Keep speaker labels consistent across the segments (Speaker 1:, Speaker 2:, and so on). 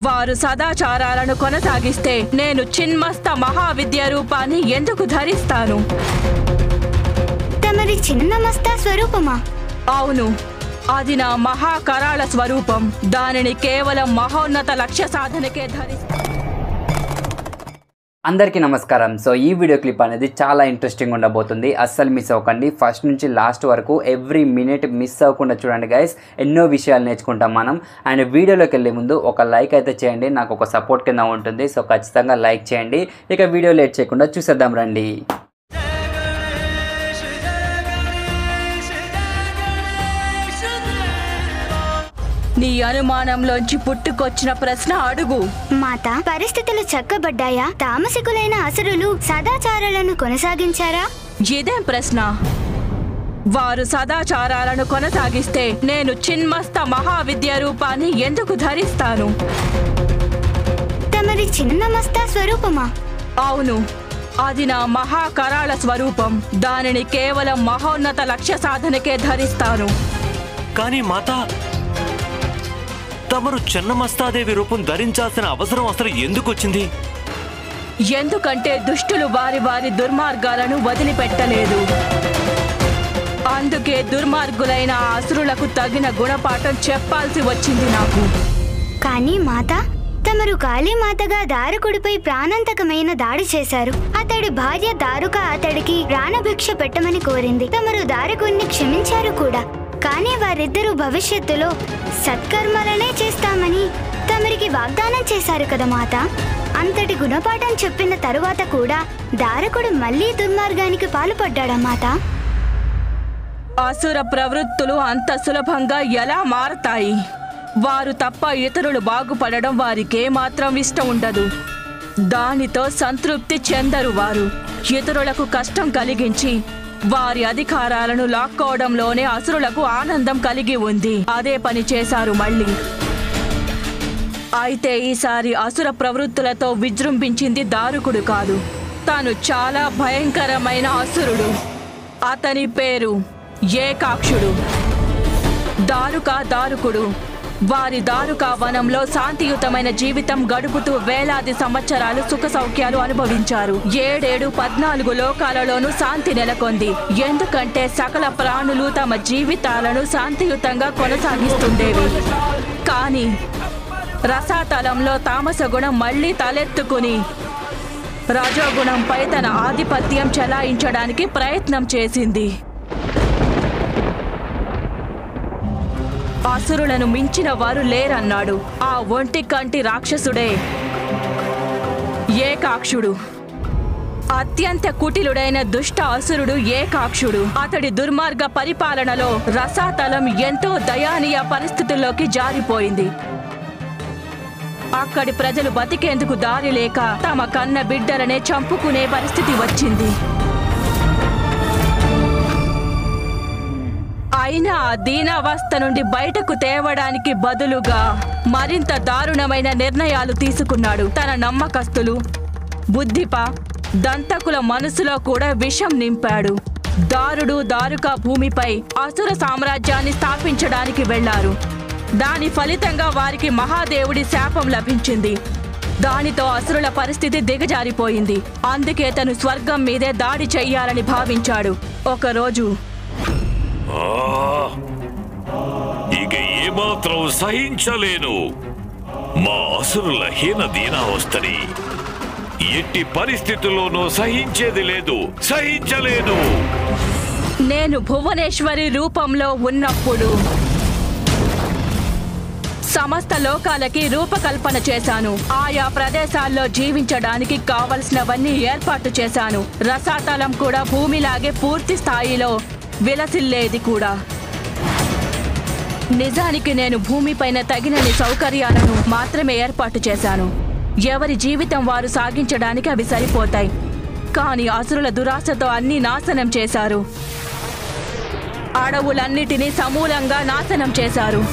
Speaker 1: వారు సదాచారాలను కొనసాగిస్తే నేను చిన్మస్త మహావిద్య రూపాన్ని ఎందుకు ధరిస్తాను
Speaker 2: తమరి చిన్న మస్తా స్వరూపమా
Speaker 1: అవును అది నా మహాకరాళ స్వరూపం దానిని కేవలం మహోన్నత లక్ష్య సాధనకే ధరిస్తాను
Speaker 3: అందరికీ నమస్కారం సో ఈ వీడియో క్లిప్ అనేది చాలా ఇంట్రెస్టింగ్ ఉండబోతుంది అస్సలు మిస్ అవ్వకండి ఫస్ట్ నుంచి లాస్ట్ వరకు ఎవ్రీ మినిట్ మిస్ అవ్వకుండా చూడండి గైస్ ఎన్నో విషయాలు నేర్చుకుంటాం మనం అండ్ వీడియోలోకి వెళ్ళే ముందు ఒక లైక్ అయితే చేయండి నాకు ఒక సపోర్ట్ కింద ఉంటుంది సో ఖచ్చితంగా లైక్ చేయండి ఇక వీడియో లేట్ చేయకుండా చూసేద్దాం రండి
Speaker 1: నీ అనుమానంలోంచి పుట్టుకొచ్చిన ప్రశ్న అడుగు
Speaker 2: మాత పరిస్థితులు చక్కబడ్డాయా తామసికులైన అసురులు సదాచారాలను కొనసాగించారా
Speaker 1: ఇదేం ప్రశ్న వారు సదాచారాలను కొనసాగిస్తే నేను చిన్మస్త మహావిద్య రూపాన్ని ఎందుకు ధరిస్తాను
Speaker 2: తమరి చిన్న మస్తా స్వరూపమా
Speaker 1: అవును అది నా మహాకరాళ స్వరూపం దానిని కేవలం మహోన్నత లక్ష్య సాధనకే ధరిస్తాను
Speaker 4: కానీ మాత తమరు చెన్నమస్తాదేవి రూపం ధరించాల్సిన అవసరం అసలు ఎందుకు వచ్చింది
Speaker 1: ఎందుకంటే దుష్టులు వారి వారి దుర్మార్గాలను వదిలిపెట్టలేదు అందుకే దుర్మార్గులైన ఆ అసురులకు తగిన గుణపాఠం చెప్పాల్సి వచ్చింది నాకు
Speaker 2: కానీ మాత తమరు కాళీమాతగా దారుకుడిపై ప్రాణాంతకమైన దాడి చేశారు అతడి భార్య దారుక అతడికి ప్రాణభిక్ష పెట్టమని కోరింది తమరు దారుకుణ్ణి క్షమించారు కూడా కానీ వారిద్దరూ భవిష్యత్తులో సత్కర్మలనే చేస్తామని తమరికి వాగ్దానం చేశారు కదా మాత అంతటి గుణపాఠం చెప్పిన తరువాత కూడా దారకుడు మళ్ళీ దుర్మార్గానికి పాల్పడ్డాడా మాత
Speaker 1: అసుర ప్రవృత్తులు అంత సులభంగా ఎలా మారతాయి వారు తప్ప ఇతరులు బాగుపడడం వారికేమాత్రం ఇష్టం ఉండదు దానితో సంతృప్తి చెందరు వారు ఇతరులకు కష్టం కలిగించి వారి అధికారాలను లాక్కోవడంలోనే అసురులకు ఆనందం కలిగి ఉంది అదే పని చేశారు మళ్ళీ అయితే ఈసారి అసుర ప్రవృత్తులతో విజృంభించింది దారుకుడు కాదు తాను చాలా భయంకరమైన అసురుడు అతని పేరు ఏకాక్షుడు దారుక దారుకుడు వారి దారుక వనంలో శాంతియుతమైన జీవితం గడుపుతూ వేలాది సంవత్సరాలు సుఖ సౌఖ్యాలు అనుభవించారు ఏడేడు పద్నాలుగు లోకాలలోనూ శాంతి నెలకొంది ఎందుకంటే సకల ప్రాణులు తమ జీవితాలను శాంతియుతంగా కొనసాగిస్తుండేవి కానీ రసాతలంలో తామస గుణం మళ్ళీ తలెత్తుకుని రజోగుణంపై తన ఆధిపత్యం చెలాయించడానికి ప్రయత్నం చేసింది అసురులను మించిన వారు లేరన్నాడు ఆ ఒంటి కంటి రాక్షసుడే ఏకాక్షుడు అత్యంత కుటిలుడైన దుష్ట అసురుడు ఏకాక్షుడు అతడి దుర్మార్గ పరిపాలనలో రసాతలం ఎంతో దయానీయ పరిస్థితుల్లోకి జారిపోయింది అక్కడి ప్రజలు బతికేందుకు దారి లేక తమ కన్న బిడ్డలనే చంపుకునే పరిస్థితి వచ్చింది అయినా ఆ దీనావస్థ నుండి బయటకు తేవడానికి బదులుగా మరింత దారుణమైన నిర్ణయాలు తీసుకున్నాడు తన నమ్మకస్తులు బుద్ధిప దంతకుల మనసులో కూడా విషం నింపాడు దారుడు దారుక భూమిపై అసుర సామ్రాజ్యాన్ని స్థాపించడానికి వెళ్లారు దాని ఫలితంగా వారికి మహాదేవుడి శాపం లభించింది దానితో అసురుల పరిస్థితి దిగజారిపోయింది అందుకే తను స్వర్గం మీదే దాడి చెయ్యాలని భావించాడు ఒకరోజు
Speaker 5: ఆ! ఇక ఏమాత్రం సహించలేను మా అసురుల హీన దీనావస్థని ఎట్టి పరిస్థితుల్లోనూ సహించేది లేదు సహించలేను
Speaker 1: నేను భువనేశ్వరి రూపంలో ఉన్నప్పుడు సమస్త లోకాలకి రూపకల్పన చేశాను ఆయా ప్రదేశాల్లో జీవించడానికి కావలసినవన్నీ ఏర్పాటు చేశాను రసాతలం కూడా భూమిలాగే పూర్తి స్థాయిలో విలసిల్లేది కూడా నిజానికి నేను భూమిపైన తగినన్ని సౌకర్యాలను మాత్రమే ఏర్పాటు చేశాను ఎవరి జీవితం వారు సాగించడానికి అవి సరిపోతాయి కానీ అసురుల దురాశతో అన్ని నాశనం చేశారు అడవులన్నిటినీ సమూలంగా నాశనం చేశారు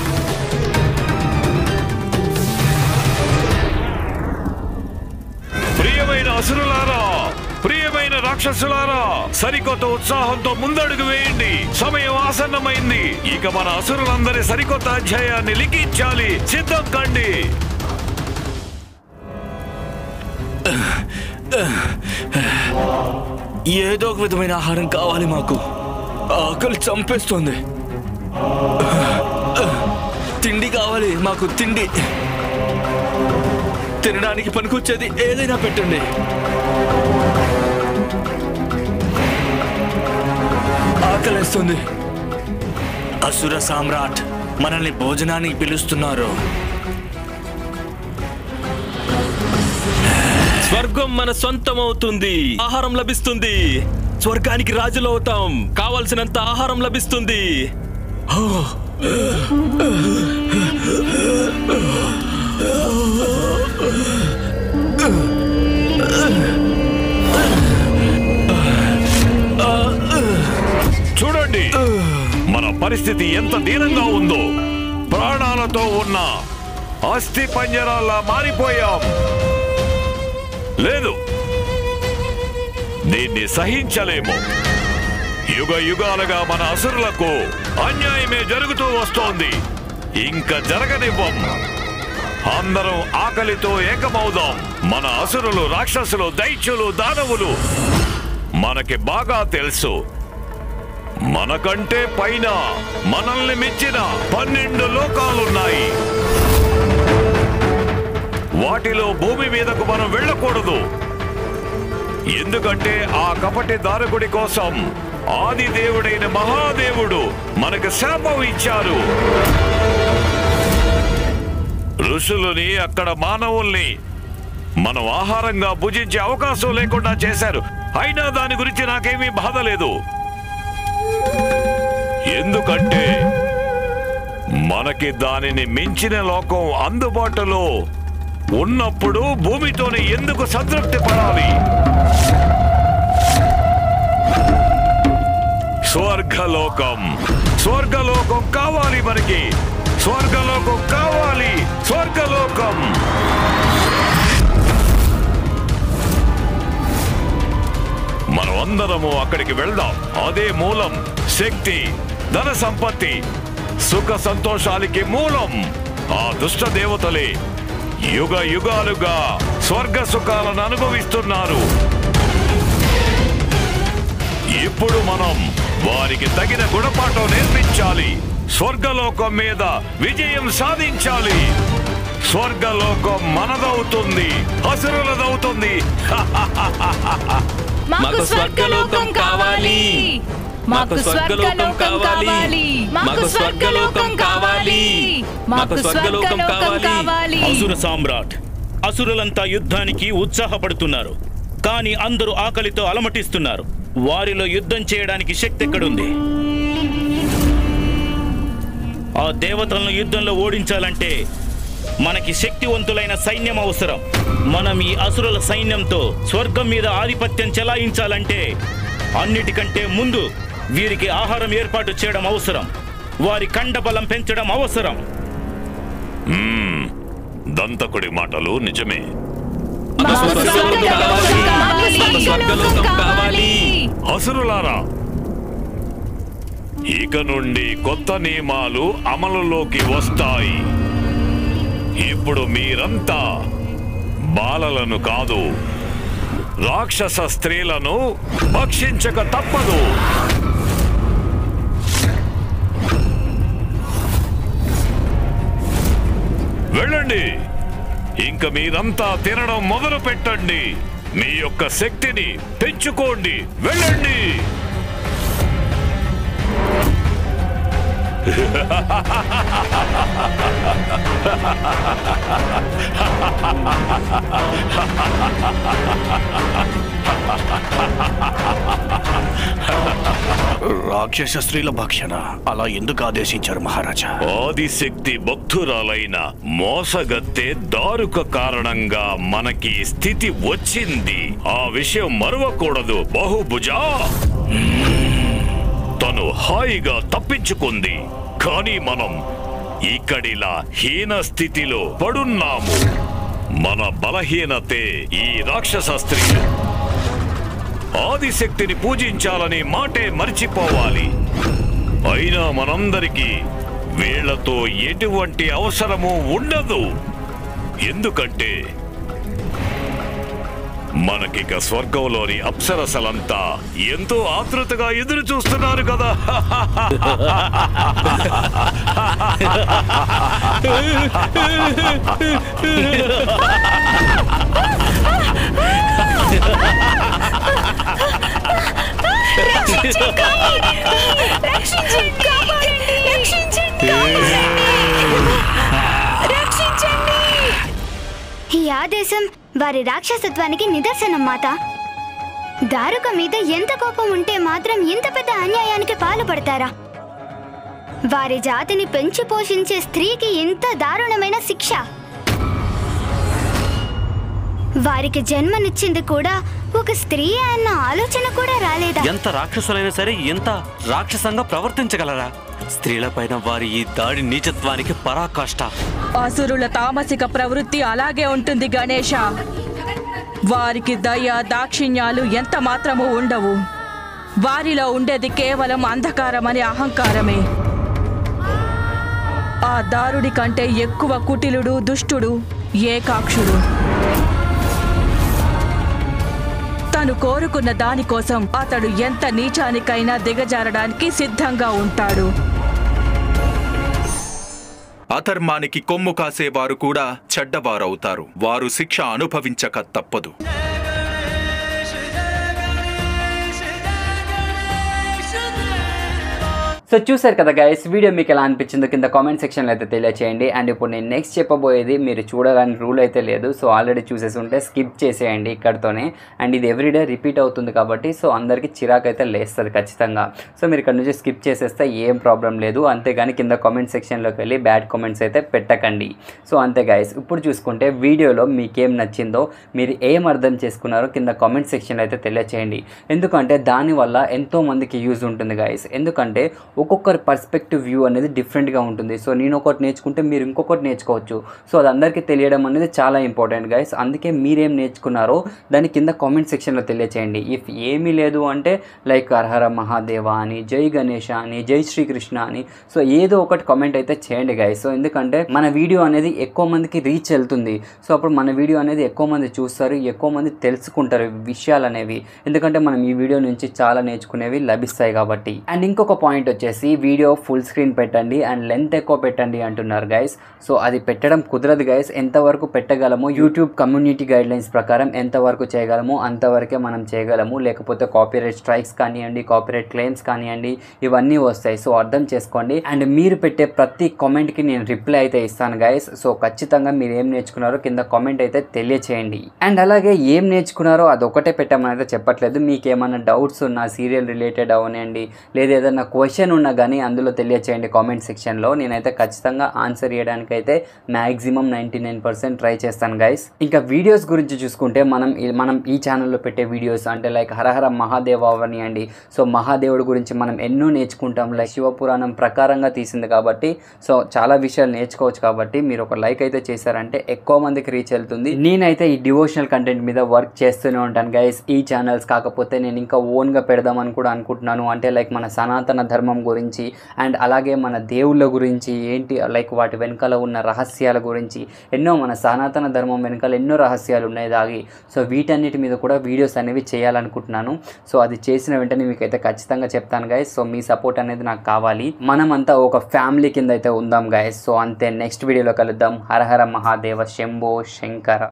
Speaker 5: ప్రియమైన అసురులారా ప్రియమైన రాక్షసులారా సరికొత్త ఉత్సాహంతో ముందడుగు వేయండి సమయం ఆసన్నమైంది ఇక మన అసురులందరి సరికొత్త అధ్యాయాన్ని లిఖించాలి సిద్ధం కండి
Speaker 6: ఏదో ఒక విధమైన ఆహారం కావాలి మాకు ఆకలి చంపేస్తుంది తిండి కావాలి మాకు తిండి తినడానికి పనికొచ్చేది ఏదైనా పెట్టండి ఆకలేస్తుంది అసుర సామ్రాట్ మనల్ని భోజనానికి పిలుస్తున్నారు
Speaker 7: స్వర్గం మన సొంతం అవుతుంది ఆహారం లభిస్తుంది స్వర్గానికి రాజులు అవుతాం కావలసినంత ఆహారం లభిస్తుంది
Speaker 5: చూడండి మన పరిస్థితి ఎంత దీనంగా ఉందో ప్రాణాలతో ఉన్న అస్థి పంజరాల్లా మారిపోయాం లేదు దీన్ని సహించలేము యుగ యుగాలుగా మన అసురులకు అన్యాయమే జరుగుతూ వస్తోంది ఇంకా జరగనివ్వం అందరం ఆకలితో ఏకమవుదాం మన అసురులు రాక్షసులు దైత్యులు దానవులు మనకి బాగా తెలుసు మనకంటే పైన మనల్ని మెచ్చిన పన్నెండు లోకాలున్నాయి వాటిలో భూమి మీదకు మనం వెళ్ళకూడదు ఎందుకంటే ఆ కపటి దారకుడి కోసం ఆది దేవుడైన మహాదేవుడు మనకు శాపం ఇచ్చారు ఋషులని అక్కడ మానవుల్ని మనం ఆహారంగా భుజించే అవకాశం లేకుండా చేశారు అయినా దాని గురించి నాకేమీ బాధ లేదు ఎందుకంటే మనకి దానిని మించిన లోకం అందుబాటులో ఉన్నప్పుడు భూమితోనే ఎందుకు సంతృప్తి పడాలి స్వర్గలోకం స్వర్గలోకం కావాలి మనకి స్వర్గలోకం కావాలి స్వర్గలోకం మనం అందరము అక్కడికి వెళ్దాం అదే మూలం శక్తి ధన సంపత్తి సుఖ సంతోషాలకి మూలం ఆ దుష్ట దేవతలే యుగ యుగాలుగా స్వర్గ సుఖాలను అనుభవిస్తున్నారు ఇప్పుడు మనం వారికి తగిన గుణపాఠం నేర్పించాలి స్వర్గలోకం మీద విజయం సాధించాలి స్వర్గలోకం మనదవుతుంది అసురులదవుతుంది
Speaker 7: మాకు స్వర్గలోకం కావాలి మాకు స్వర్గలోకం కావాలి మాకు స్వర్గలోకం కావాలి మాకు స్వర్గలోకం కావాలి
Speaker 8: అసుర సామ్రాట్ అసురులంతా యుద్ధానికి ఉత్సాహపడుతున్నారు కానీ అందరూ ఆకలితో అలమటిస్తున్నారు వారిలో యుద్ధం చేయడానికి శక్తి ఎక్కడుంది ఆ దేవతలను యుద్ధంలో ఓడించాలంటే మనకి శక్తివంతులైన సైన్యం అవసరం మనం ఈ అసురుల సైన్యంతో స్వర్గం మీద ఆధిపత్యం చెలాయించాలంటే అన్నిటికంటే ముందు వీరికి ఆహారం ఏర్పాటు చేయడం అవసరం వారి కండబలం పెంచడం అవసరం
Speaker 5: దంతకుడి మాటలు నిజమే
Speaker 7: మాకు స్వర్గలోకం కావాలి మాకు స్వర్గలోకం కావాలి
Speaker 5: అసురులారా ఇక నుండి కొత్త నియమాలు అమలులోకి వస్తాయి ఇప్పుడు మీరంతా బాలలను కాదు రాక్షస స్త్రీలను భక్షించక తప్పదు వెళ్ళండి ఇంక మీరంతా తినడం మొదలు పెట్టండి మీ యొక్క శక్తిని పెంచుకోండి వెళ్ళండి
Speaker 9: రాక్షస స్త్రీల భక్షణ అలా ఎందుకు ఆదేశించారు మహారాజా
Speaker 5: ఆదిశక్తి భక్తురాలైన మోసగత్తె దారుక కారణంగా మనకి ఈ స్థితి వచ్చింది ఆ విషయం మరవకూడదు బహుభుజా తను హాయిగా తప్పించుకుంది కానీ మనం ఇక్కడిలా హీన స్థితిలో పడున్నాము మన బలహీనతే ఈ రాక్షస స్త్రీలు ఆదిశక్తిని పూజించాలనే మాటే మర్చిపోవాలి అయినా మనందరికీ వీళ్లతో ఎటువంటి అవసరము ఉండదు ఎందుకంటే మనకిక స్వర్గంలోని అప్సరసలంతా ఎంతో ఆతృతగా ఎదురు చూస్తున్నారు కదా
Speaker 2: ఈ ఆదేశం వారి రాక్షసత్వానికి నిదర్శనం మాత దారుక మీద ఎంత కోపం ఉంటే మాత్రం ఇంత పెద్ద అన్యాయానికి పాల్పడతారా వారి జాతిని పెంచి పోషించే స్త్రీకి ఇంత దారుణమైన శిక్ష వారికి జన్మనిచ్చింది కూడా ఒక స్త్రీ అన్న ఆలోచన కూడా రాలేదా
Speaker 4: ఎంత రాక్షసులైనా సరే ఎంత రాక్షసంగా ప్రవర్తించగలరా స్త్రీలపైన వారి ఈ దాడి నీచత్వానికి పరాకాష్ట
Speaker 1: అసురుల తామసిక ప్రవృత్తి అలాగే ఉంటుంది గణేష వారికి దయ దాక్షిణ్యాలు ఎంత మాత్రము ఉండవు వారిలో ఉండేది కేవలం అంధకారమనే అహంకారమే ఆ దారుడి కంటే ఎక్కువ కుటిలుడు దుష్టుడు ఏకాక్షుడు తను కోరుకున్న దానికోసం అతడు ఎంత నీచానికైనా దిగజారడానికి సిద్ధంగా ఉంటాడు
Speaker 10: అధర్మానికి కొమ్ము కాసేవారు కూడా చెడ్డవారవుతారు వారు శిక్ష అనుభవించక తప్పదు
Speaker 3: సో చూసారు కదా గైస్ వీడియో మీకు ఎలా అనిపించిందో కింద కామెంట్ సెక్షన్లో అయితే తెలియచేయండి అండ్ ఇప్పుడు నేను నెక్స్ట్ చెప్పబోయేది మీరు చూడాలని రూల్ అయితే లేదు సో ఆల్రెడీ చూసేసి ఉంటే స్కిప్ చేసేయండి ఇక్కడతోనే అండ్ ఇది ఎవ్రీడే రిపీట్ అవుతుంది కాబట్టి సో అందరికీ చిరాకు అయితే లేస్తుంది ఖచ్చితంగా సో మీరు ఇక్కడ నుంచి స్కిప్ చేసేస్తే ఏం ప్రాబ్లం లేదు అంతేగాని కింద కామెంట్ సెక్షన్లోకి వెళ్ళి బ్యాడ్ కామెంట్స్ అయితే పెట్టకండి సో అంతే గైస్ ఇప్పుడు చూసుకుంటే వీడియోలో మీకేం నచ్చిందో మీరు ఏం అర్థం చేసుకున్నారో కింద కామెంట్ సెక్షన్లో అయితే తెలియచేయండి ఎందుకంటే దానివల్ల ఎంతో మందికి యూజ్ ఉంటుంది గైస్ ఎందుకంటే ఒక్కొక్కరి పర్స్పెక్టివ్ వ్యూ అనేది డిఫరెంట్గా ఉంటుంది సో నేను ఒకటి నేర్చుకుంటే మీరు ఇంకొకటి నేర్చుకోవచ్చు సో అది అందరికీ తెలియడం అనేది చాలా ఇంపార్టెంట్ గైస్ అందుకే మీరేం నేర్చుకున్నారో దాని కింద కామెంట్ సెక్షన్లో తెలియచేయండి ఇఫ్ ఏమీ లేదు అంటే లైక్ హరహర మహాదేవ అని జై గణేష అని జై శ్రీకృష్ణ అని సో ఏదో ఒకటి కామెంట్ అయితే చేయండి గైస్ సో ఎందుకంటే మన వీడియో అనేది ఎక్కువ మందికి రీచ్ వెళ్తుంది సో అప్పుడు మన వీడియో అనేది ఎక్కువ మంది చూస్తారు ఎక్కువ మంది తెలుసుకుంటారు ఈ విషయాలు అనేవి ఎందుకంటే మనం ఈ వీడియో నుంచి చాలా నేర్చుకునేవి లభిస్తాయి కాబట్టి అండ్ ఇంకొక పాయింట్ వచ్చేసి వీడియో ఫుల్ స్క్రీన్ పెట్టండి అండ్ లెంత్ ఎక్కువ పెట్టండి అంటున్నారు గైస్ సో అది పెట్టడం కుదరదు గైస్ ఎంతవరకు పెట్టగలమో యూట్యూబ్ కమ్యూనిటీ గైడ్ లైన్స్ ప్రకారం ఎంతవరకు చేయగలమో అంతవరకే మనం చేయగలము లేకపోతే కాపీరైట్ స్ట్రైక్స్ కానివ్వండి కాపీరైట్ క్లెయిమ్స్ కానివ్వండి ఇవన్నీ వస్తాయి సో అర్థం చేసుకోండి అండ్ మీరు పెట్టే ప్రతి కామెంట్కి నేను రిప్లై అయితే ఇస్తాను గైస్ సో ఖచ్చితంగా మీరు ఏం నేర్చుకున్నారో కింద కామెంట్ అయితే తెలియచేయండి అండ్ అలాగే ఏం నేర్చుకున్నారో అది ఒకటే పెట్టమని అయితే చెప్పట్లేదు మీకు ఏమైనా డౌట్స్ ఉన్నా సీరియల్ రిలేటెడ్ అవనండి లేదా ఏదైనా క్వశ్చన్ ఉన్నా కానీ అందులో తెలియచేయండి కామెంట్ సెక్షన్లో నేనైతే ఖచ్చితంగా ఆన్సర్ చేయడానికి అయితే maximum ninety nine percent try చేస్తాను గైస్ ఇంకా వీడియోస్ గురించి చూసుకుంటే మనం ఈ- మనం ఈ ఛానల్లో పెట్టే వీడియోస్ అంటే లైక్ హరహర మహాదేవ అవనియండి సో మహాదేవుడి గురించి మనం ఎన్నో నేర్చుకుంటాం లైక్ శివపురాణం ప్రకారంగా తీసింది కాబట్టి సో చాలా విషయాలు నేర్చుకోవచ్చు కాబట్టి మీరు ఒక లైక్ అయితే చేశారంటే ఎక్కువ మందికి రీచ్ వెళ్తుంది నేనైతే ఈ డివోషనల్ కంటెంట్ మీద వర్క్ చేస్తూనే ఉంటాను గైస్ ఈ ఛానల్స్ కాకపోతే నేను ఇంకా ఓన్గా పెడదామని కూడా అనుకుంటున్నాను అంటే లైక్ మన సనాతన ధర్మం గురించి అండ్ అలాగే మన దేవుళ్ళ గురించి ఏంటి లైక్ వాటి వెనకాల ఉన్న రహస్యాల గురించి ఎన్నో మన సనాతన ధర్మం వెనకాల ఎన్నో రహస్యాలు ఉన్నాయి దాగి సో వీటన్నిటి మీద కూడా వీడియోస్ అనేవి చేయాలనుకుంటున్నాను సో అది చేసిన వెంటనే మీకైతే ఖచ్చితంగా చెప్తాను గైస్ సో మీ సపోర్ట్ అనేది నాకు కావాలి మనమంతా ఒక ఫ్యామిలీ కింద అయితే ఉందాం గైస్ సో అంతే నెక్స్ట్ వీడియోలో కలుద్దాం హరహర మహాదేవ శంభో శంకర